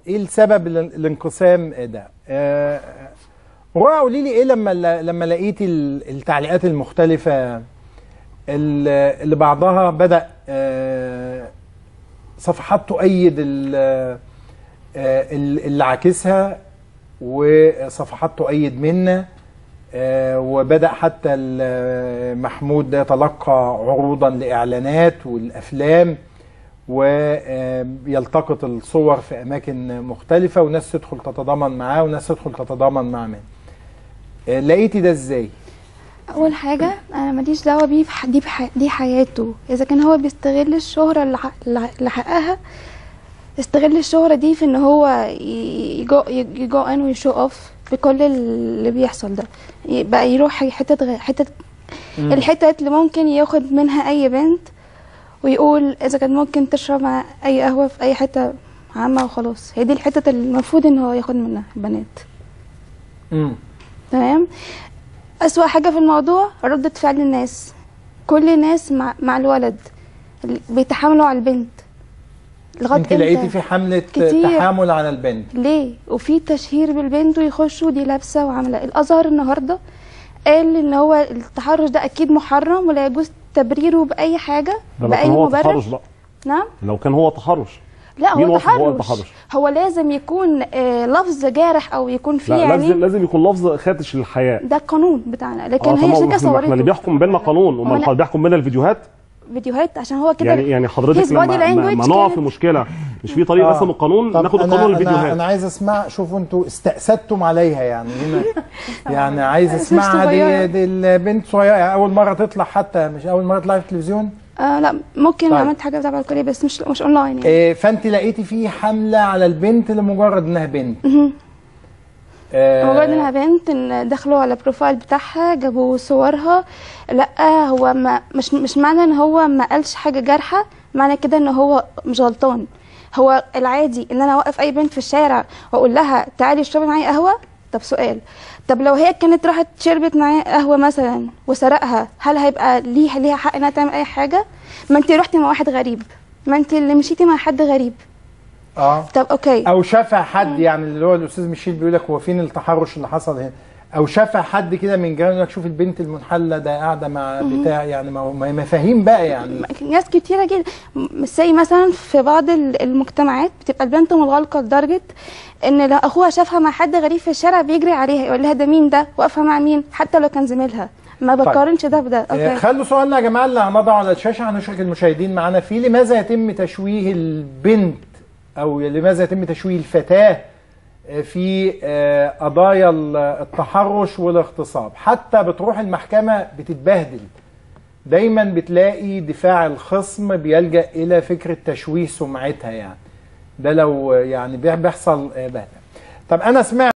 ايه السبب الان- الانقسام ده آه، رؤى قولي لي ايه لما لما لقيتي ال- التعليقات المختلفه ال- اللي بعضها بدا آه، صفحات تؤيد ال- آه، ال- اللي عاكسها وصفحات تؤيد منا آه، وبدأ حتى ال- محمود ده يتلقى عروضا لإعلانات والأفلام ويلتقط الصور في أماكن مختلفة وناس تدخل تتضامن معاه وناس تدخل تتضامن مع من آه، لقيتي ده ازاي؟ اول حاجه انا ماليش دعوه بيه في ح- دي بح... دي حياته اذا كان هو بيستغل الشهره اللي ح- اللي حققها استغل الشهره دي في ان هو ي- يجو يجو ان ويشو اوف بكل اللي بيحصل ده ي- بقى يروح حتت غ... حتت الحتت اللي ممكن ياخد منها اي بنت ويقول اذا كان ممكن تشرب مع اي قهوه في اي حته عامه وخلاص هي دي الحتت اللي المفروض ان هو ياخد منها بنات امم تمام أسوأ حاجة في الموضوع ردة فعل الناس كل الناس مع, مع الولد اللي بيتحاملوا على البنت لغاية انت لقيتي إمتى؟ في حملة كتير. تحامل على البنت ليه وفي تشهير بالبنت ويخشوا دي لابسة وعاملة الأزهر النهاردة قال إن هو التحرش ده أكيد محرم ولا يجوز تبريره بأي حاجة ده لو بأي كان هو مبرر تحرش بقى نعم لو كان هو تحرش لا مين هو وصف هو تحرش التحرش؟ هو لازم يكون آه لفظ جارح أو يكون فيه لا يعني لازم لازم يكون لفظ خادش للحياه ده القانون بتاعنا لكن اه هي طبعا شركة احنا احنا اللي صورته بيحكم بيننا قانون وما امال أنا- بيحكم بيننا الفيديوهات فيديوهات عشان هو كده يعني يعني حضرتك his body لما ما- language ما نقع في كانت- مشكله مش في طريق آه. رسم القانون طب ناخد أنا- القانون أنا, الفيديوهات انا عايز اسمع شوفوا انتوا استأسدتم عليها يعني هنا يعني عايز مش اسمعها صغيرة. دي, دي البنت صغيره يعني اول مره تطلع حتى مش اول مره تطلع في التلفزيون آه لا ممكن طيب. عملت حاجه تبع الكليه بس مش مش اونلاين يعني إيه فانت لقيتي في حمله على البنت لمجرد انها بنت مهم. آه، مجرد انها بنت ان دخلوا على البروفايل بتاعها جابوا صورها لا هو ما مش مش معنى ان هو ما قالش حاجه جارحه معنى كده ان هو مش غلطان هو العادي ان انا اوقف اي بنت في الشارع واقول لها تعالي اشربي معايا قهوه طب سؤال طب لو هي كانت راحت شربت معايا قهوه مثلا وسرقها هل هيبقى ليها ليها حق انها تعمل اي حاجه ما انت رحتي مع واحد غريب ما انت اللي مشيتي مع حد غريب اه طب اوكي او شافها حد يعني اللي هو الاستاذ ميشيل بيقول لك هو فين التحرش اللي حصل هنا او شافها حد كده من جنب يقول لك شوف البنت المنحله ده قاعده مع بتاع يعني ما هو ما هي مفاهيم بقى يعني ناس كتيرة جدا زي مثلا في بعض ال- المجتمعات بتبقى البنت متغلقة لدرجة ان لو اخوها شافها مع حد غريب في الشارع بيجري عليها يقول لها ده مين ده واقفة مع مين حتى لو كان زميلها ما بقارنش ده بده آه، اوكي خلوا سؤالنا يا جماعه اللي هنضعه على الشاشه هنشرك المشاهدين معانا فيه لماذا يتم تشويه البنت او لماذا يتم تشويه الفتاه آه، في آه، قضايا ال- التحرش والاغتصاب حتى بتروح المحكمه بتتبهدل دايما بتلاقي دفاع الخصم بيلجأ الى فكره تشويه سمعتها يعني ده لو آه، يعني بيحصل آه، بهدله طب انا سمعت